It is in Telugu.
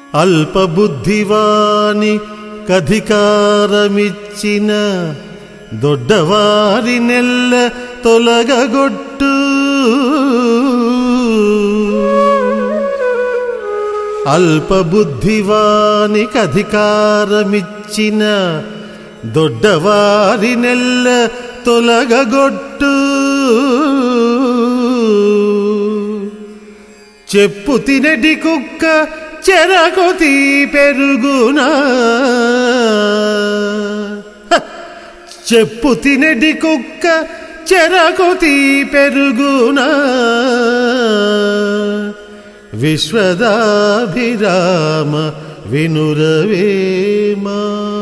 అల్పబుద్ధివాని కధికారమిచ్చిన దొడ్డవారి నెల్ల తొలగగొట్టు అల్పబుద్ధివానికి అధికారమిచ్చిన దొడ్డవారి నెల్ల తొలగగొట్టు చెప్పు తినటి కుక్క చెరకొతి పెరుగునా హ! చెప్పు తినటి కుక్క చెరకొతి పెరుగునా విశ్వదాభిరామ వినురవేమా